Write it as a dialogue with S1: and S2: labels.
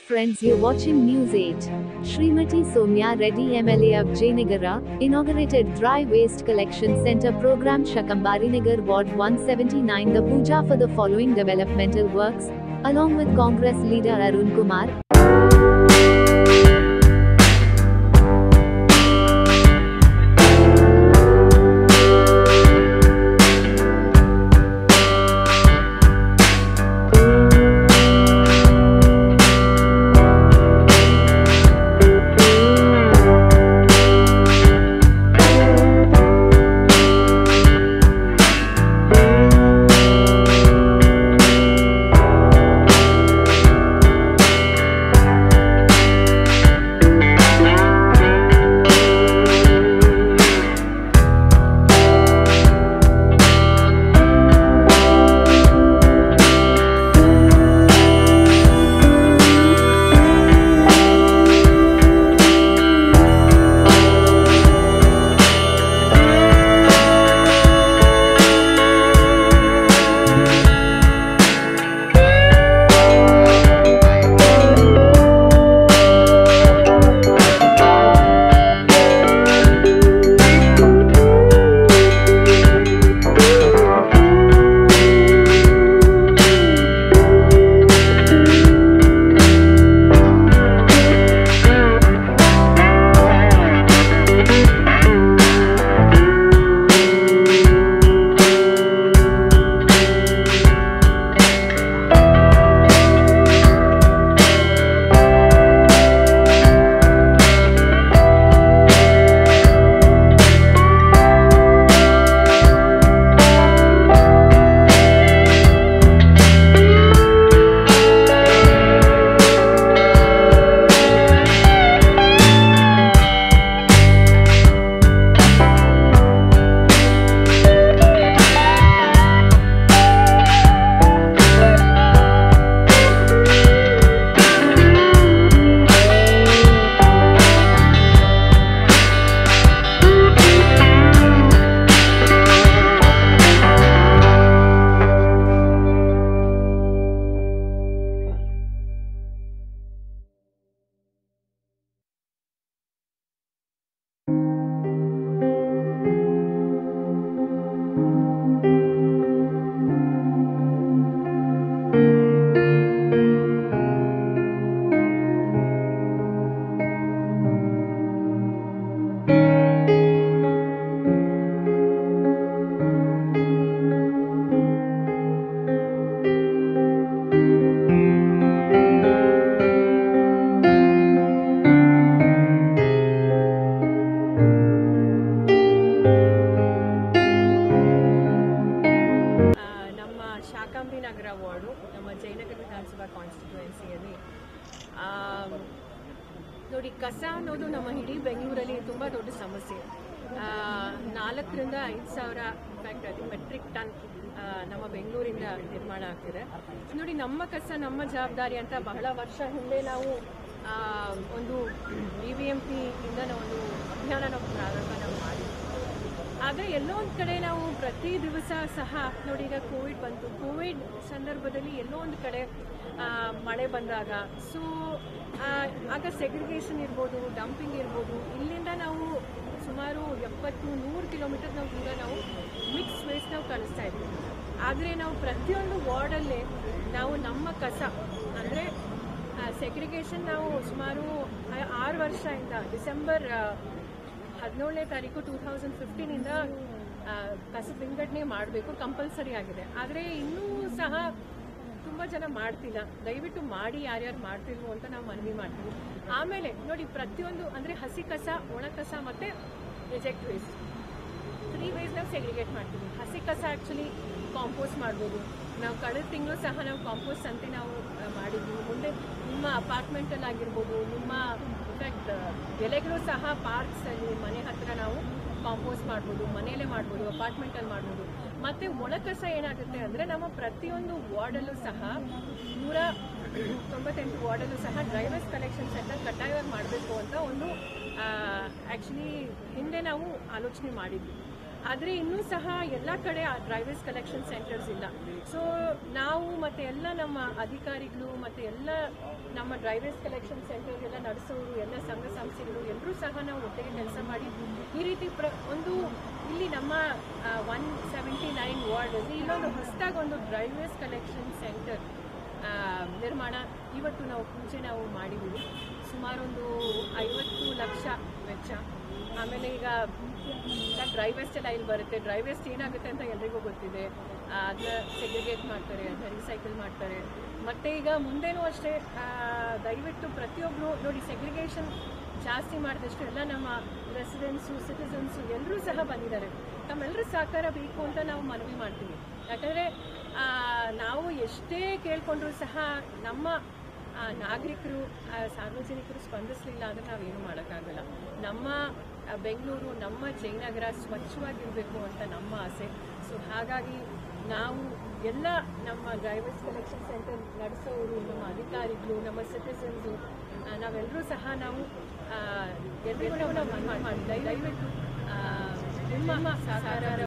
S1: friends, you're watching News 8. Srimati Somya Reddy MLA of Jaynagara inaugurated Dry Waste Collection Center program Shakambari Nagar Ward 179 the puja for the following developmental works, along with Congress leader Arun Kumar.
S2: ಆ, ನಮ್ಮ ಶಾಕಾಂಬರಿ ನಗರ ward ನಮ್ಮ ಜಯನಗರ ವಿಧಾನಸಭಾ ಕಾನ್ಸ್ಟಿಟ್ಯೂಯೆನ್ಸಿಯಲ್ಲಿ ನೋಡಿ ಕಸ ಅನ್ನೋದು ನಮ್ಮ ಇಡೀ ಬೆಂಗಳೂರಲ್ಲಿ ತುಂಬ ದೊಡ್ಡ ಸಮಸ್ಯೆ ಆ, ನಾಲ್ಕರಿಂದ ಐದು ಸಾವಿರ ಇನ್ಫ್ಯಾಕ್ಟ್ ಅದು ಮೆಟ್ರಿಕ್ ಟನ್ ಆ, ನಮ್ಮ ಬೆಂಗಳೂರಿಂದ ನಿರ್ಮಾಣ ಆಗ್ತಿದೆ ನೋಡಿ ನಮ್ಮ ಕಸ ನಮ್ಮ ಜವಾಬ್ದಾರಿ ಅಂತ ಬಹಳ ವರ್ಷ ಹಿಂದೆ ನಾವು ಆ, ಒಂದು ಬಿ ವಿ ಎಂ ಪಿಯಿಂದ ನಾವು ಒಂದು ಅಭಿಯಾನ ನಾವು ಪ್ರಾರಂಭ ನಾವು ಮಾಡಿದ್ವಿ ಆದರೆ ಎಲ್ಲೋ ಒಂದು ಕಡೆ ನಾವು ಪ್ರತಿ ದಿವಸ ಸಹ ನೋಡಿ ಈಗ ಕೋವಿಡ್ ಬಂತು ಕೋವಿಡ್ ಸಂದರ್ಭದಲ್ಲಿ ಎಲ್ಲೋ ಒಂದು ಕಡೆ ಆ, ಮಳೆ ಬಂದಾಗ ಸೊ ಆಗ ಸೆಗ್ರಿಗೇಷನ್ ಇರ್ಬೋದು ಡಂಪಿಂಗ್ ಇರ್ಬೋದು ಇಲ್ಲಿಂದ ನಾವು ಸುಮಾರು ಎಪ್ಪತ್ತು ನೂರು ಕಿಲೋಮೀಟರ್ ನಾವು ದೂರ ನಾವು ಮಿಕ್ಸ್ ವೇಸ್ಟ್ ನಾವು ಕಳಿಸ್ತಾ ಇದ್ವಿ ಆದರೆ ನಾವು ಪ್ರತಿಯೊಂದು ವಾರ್ಡಲ್ಲೇ ನಾವು ನಮ್ಮ ಕಸ ಅಂದರೆ ಸೆಗ್ರಿಗೇಷನ್ ನಾವು ಸುಮಾರು ಆ- ಆರು ವರ್ಷದಿಂದ ಡಿಸೆಂಬರ್ ಆ, ಹದಿನೇಳನೇ ತಾರೀಕು ಟೂ ತೌಸಂಡ್ ಫಿಫ್ಟೀನಿಂದ ಕಸ ವಿಂಗಡಣೆ ಮಾಡಬೇಕು ಕಂಪಲ್ಸರಿ ಆಗಿದೆ ಆದರೆ ಇನ್ನೂ ಸಹ ತುಂಬ ಜನ ಮಾಡ್ತಿಲ್ಲ ದಯವಿಟ್ಟು ಮಾಡಿ ಯಾರ್ಯಾರು ಮಾಡ್ತಿಲ್ವೋ ಅಂತ ನಾವು ಮನವಿ ಮಾಡ್ತೀವಿ ಆಮೇಲೆ ನೋಡಿ ಪ್ರತಿಯೊಂದು ಅಂದರೆ ಹಸಿ ಕಸ ಒಣ ಕಸ ಮತ್ತು ರಿಜೆಕ್ಟ್ ವೇಸ್ಟ್ ತ್ರೀ ವೇಸ್ ನಾವು ಸೆಗ್ರಿಗೇಟ್ ಮಾಡ್ತೀವಿ ಹಸಿ ಕಸ ಆ್ಯಕ್ಚುಲಿ ಕಾಂಪೋಸ್ಟ್ ಮಾಡ್ಬೋದು ನಾವು ಕಳೆದ ತಿಂಗಳು ಸಹ ನಾವು ಕಾಂಪೋಸ್ಟ್ ಸಂತೆ ನಾವು ಆ, ಮಾಡಿದ್ವಿ ಮುಂದೆ ನಿಮ್ಮ ಅಪಾರ್ಟ್ಮೆಂಟಲ್ಲಿ ಆಗಿರ್ಬೋದು ನಿಮ್ಮ ಇನ್ಫ್ಯಾಕ್ಟ್ ಎಲೆಗಳು ಸಹ ಪಾರ್ಕ್ಸಲ್ಲಿ ಮನೆ ಹತ್ರ ನಾವು ಕಾಂಪೋಸ್ಟ್ ಮಾಡ್ಬೋದು ಮನೆಯಲ್ಲೇ ಮಾಡ್ಬೋದು ಅಪಾರ್ಟ್ಮೆಂಟಲ್ಲಿ ಮಾಡ್ಬೋದು ಮತ್ತು ಒಣ ಕಸ ಏನಾಗುತ್ತೆ ಅಂದರೆ ನಮ್ಮ ಪ್ರತಿಯೊಂದು ವಾರ್ಡಲ್ಲೂ ಸಹ ನೂರ ತೊಂಬತ್ತೆಂಟು ವಾರ್ಡಲ್ಲೂ ಸಹ ಡ್ರೈವರ್ಸ್ ಕಲೆಕ್ಷನ್ ಸೆಂಟರ್ ಕಡ್ಡಾಯವಾಗಿ ಮಾಡಬೇಕು ಅಂತ ಒಂದು ಆ್ಯಕ್ಚುಲಿ ಹಿಂದೆ ನಾವು ಆಲೋಚನೆ ಮಾಡಿದ್ವಿ ಆದರೆ ಇನ್ನೂ ಸಹ ಎಲ್ಲ ಕಡೆ ಆ ಡ್ರೈವರ್ಸ್ ಕಲೆಕ್ಷನ್ ಸೆಂಟರ್ಸ್ ಇಲ್ಲ ಸೊ ನಾವು ಮತ್ತು ಎಲ್ಲ ನಮ್ಮ ಅಧಿಕಾರಿಗಳು ಮತ್ತು ಎಲ್ಲ ನಮ್ಮ ಡ್ರೈವರ್ಸ್ ಕಲೆಕ್ಷನ್ ಸೆಂಟರ್ ಎಲ್ಲ ನಡೆಸೋರು ಎಲ್ಲ ಸಂಘ ಸಂಸ್ಥೆಗಳು ಎಲ್ಲರೂ ಸಹ ನಾವು ಒಟ್ಟಿಗೆ ಕೆಲಸ ಮಾಡಿ ಈ ರೀತಿ ಪ್ರ ಒಂದು ಇಲ್ಲಿ ನಮ್ಮ ಒನ್ ಸೆವೆಂಟಿ ನೈನ್ ವಾರ್ಡಲ್ಲಿ ಇಲ್ಲೊಂದು ಹೊಸದಾಗಿ ಒಂದು ಡ್ರೈವರ್ಸ್ ಕಲೆಕ್ಷನ್ ಸೆಂಟರ್ ನಿರ್ಮಾಣ ಇವತ್ತು ನಾವು ಪೂಜೆ ನಾವು ಮಾಡಿದ್ದೀವಿ ಸುಮಾರೊಂದು ಐವತ್ತು ಲಕ್ಷ ವೆಚ್ಚ ಆಮೇಲೆ ಈಗ ಈಗ ಡ್ರೈ ವೇಸ್ಟ್ ಎಲ್ಲ ಇಲ್ಲಿ ಬರುತ್ತೆ ಡ್ರೈ ವೇಸ್ಟ್ ಏನಾಗುತ್ತೆ ಅಂತ ಎಲ್ರಿಗೂ ಗೊತ್ತಿದೆ ಅದನ್ನ ಸೆಗ್ರಿಗೇಟ್ ಮಾಡ್ತಾರೆ ಅದನ್ನ ರೀಸೈಕಲ್ ಮಾಡ್ತಾರೆ ಮತ್ತು ಈಗ ಮುಂದೆನೂ ಅಷ್ಟೇ ಆ, ದಯವಿಟ್ಟು ಪ್ರತಿಯೊಬ್ಬರು ನೋಡಿ ಸೆಗ್ರಿಗೇಷನ್ ಜಾಸ್ತಿ ಮಾಡಿದಷ್ಟು ಎಲ್ಲ ನಮ್ಮ ರೆಸಿಡೆನ್ಸು ಸಿಟಿಸನ್ಸು ಎಲ್ಲರೂ ಸಹ ಬಂದಿದ್ದಾರೆ ತಮ್ಮೆಲ್ಲರ ಸಹಕಾರ ಬೇಕು ಅಂತ ನಾವು ಮನವಿ ಮಾಡ್ತೀವಿ ಯಾಕಂದರೆ ನಾವು ಎಷ್ಟೇ ಕೇಳ್ಕೊಂಡ್ರೂ ಸಹ ನಮ್ಮ ಆ, ನಾಗರಿಕರು ಆ, ಸಾರ್ವಜನಿಕರು ಸ್ಪಂದಿಸಲಿಲ್ಲ ಅಂದರೆ ನಾವೇನು ಮಾಡೋಕ್ಕಾಗಲ್ಲ ನಮ್ಮ ಆ, ಬೆಂಗಳೂರು ನಮ್ಮ ಜಯನಗರ ಸ್ವಚ್ಛವಾಗಿರಬೇಕು ಅಂತ ನಮ್ಮ ಆಸೆ ಸೊ ಹಾಗಾಗಿ ನಾವು ಎಲ್ಲ ನಮ್ಮ ಡ್ರೈವರ್ಸ್ ಕಲೆಕ್ಷನ್ ಸೆಂಟರ್ ನಡೆಸೋರು ನಮ್ಮ ಅಧಿಕಾರಿಗಳು ನಮ್ಮ ಸಿಟಿಸನ್ಸು ನಾವೆಲ್ಲರೂ ಸಹ ನಾವು ಆ, ಎಲ್ರಿಗೂ ನಾವು ಮನವಿ ಮಾಡಿ ದಯವಿಟ್ಟು ಆ, ನಿಮ್ಮ ಸಹಕಾರ